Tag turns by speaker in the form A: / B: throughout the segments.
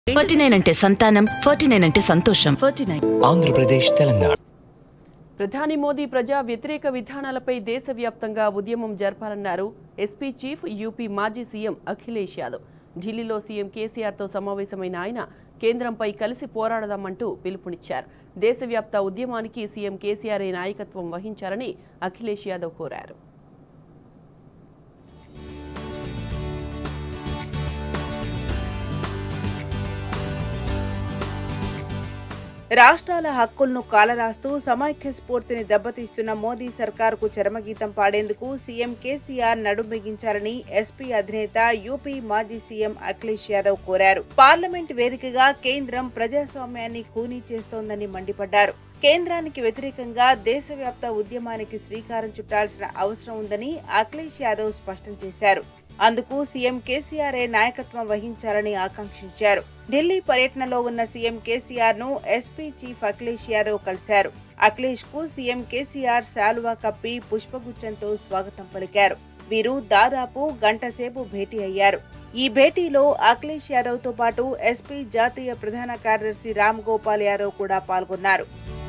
A: forty nine అంటే సంతానం forty nine అంటే సంతోషం ఫార్టీ నైన్
B: ఆంధ్రప్రదేశ్ తెలంగాణ
C: ప్రధాని మోదీ ప్రజా వ్యతిరేక విధానాలపై దేశవ్యాప్తంగా ఉద్యమం జరపాలన్నారు ఎస్పీ చీఫ్ యూపీ మాజీ సీఎం అఖిలేష్ యాదవ్ ఢిల్లీలో సీఎం కేసీఆర్తో సమావేశమైన ఆయన కేంద్రంపై కలిసి పోరాడదామంటూ పిలుపునిచ్చారు దేశవ్యాప్త ఉద్యమానికి సీఎం కేసీఆర్ నాయకత్వం వహించాలని అఖిలేష్ యాదవ్ కోరారు
D: రాష్ట్రాల హక్కులను కాలరాస్తూ సమైక్య స్ఫూర్తిని దెబ్బతీస్తున్న మోదీ సర్కారుకు చరమగీతం పాడేందుకు సీఎం కేసీఆర్ నడుం బిగించాలని ఎస్పీ అధినేత యూపీ మాజీ సీఎం అఖిలేష్ యాదవ్ కోరారు పార్లమెంట్ వేదికగా కేంద్రం ప్రజాస్వామ్యాన్ని ఖూనీ చేస్తోందని మండిపడ్డారు కేంద్రానికి వ్యతిరేకంగా దేశవ్యాప్త ఉద్యమానికి శ్రీకారం చుట్టాల్సిన అవసరం ఉందని అఖిలేష్ యాదవ్ స్పష్టం చేశారు అందుకు సీఎం కేసీఆర్ఏ నాయకత్వం వహించాలని ఆకాంక్షించారు ఢిల్లీ పర్యటనలో ఉన్న సీఎం కేసీఆర్ ను ఎస్పీ చీఫ్ అఖిలేష్ యాదవ్ కలిశారు అఖిలేష్ కు సీఎం కేసీఆర్ శాలువా కప్పి పుష్పగుచ్చంతో స్వాగతం పలికారు వీరు దాదాపు గంట సేపు భేటీ అయ్యారు ఈ భేటీలో అఖిలేష్ యాదవ్ తో పాటు ఎస్పీ జాతీయ ప్రధాన కార్యదర్శి రామ్ గోపాల్ యాదవ్ కూడా పాల్గొన్నారు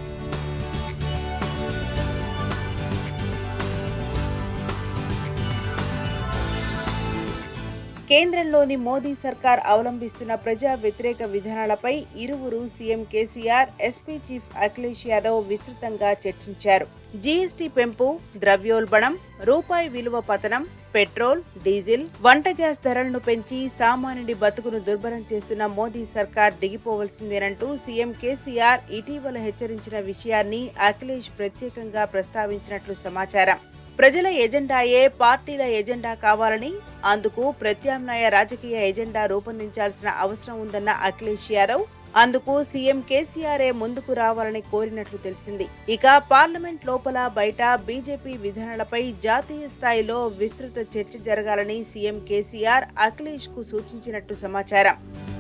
D: కేంద్రంలోని మోదీ సర్కార్ అవలంబిస్తున్న ప్రజా వ్యతిరేక విధానాలపై ఇరువురు CM KCR SP chief Akhilesh Yadav విస్తృతంగా చర్చించారు జీఎస్టీ పెంపు ద్రవ్యోల్బణం రూపాయి విలువ పతనం పెట్రోల్ డీజిల్ వంట గ్యాస్ ధరలను పెంచి సామాన్యుడి బతుకును దుర్భరం చేస్తున్న మోదీ సర్కార్ దిగిపోవలసిందేనంటూ సీఎం కేసీఆర్ ఇటీవల హెచ్చరించిన విషయాన్ని అఖిలేష్ ప్రత్యేకంగా ప్రస్తావించినట్లు సమాచారం ప్రజల ఎజెండాయే పార్టీల ఎజెండా కావాలని అందుకు ప్రత్యామ్నాయ రాజకీయ ఎజెండా రూపొందించాల్సిన అవసరం ఉందన్న అఖిలేష్ యాదవ్ అందుకు సీఎం కేసీఆర్ఏ ముందుకు రావాలని కోరినట్లు తెలిసింది ఇక పార్లమెంట్ లోపల బయట బీజేపీ విధానాలపై జాతీయ స్థాయిలో విస్తృత చర్చ జరగాలని సీఎం కేసీఆర్ అఖిలేష్ కు సూచించినట్టు సమాచారం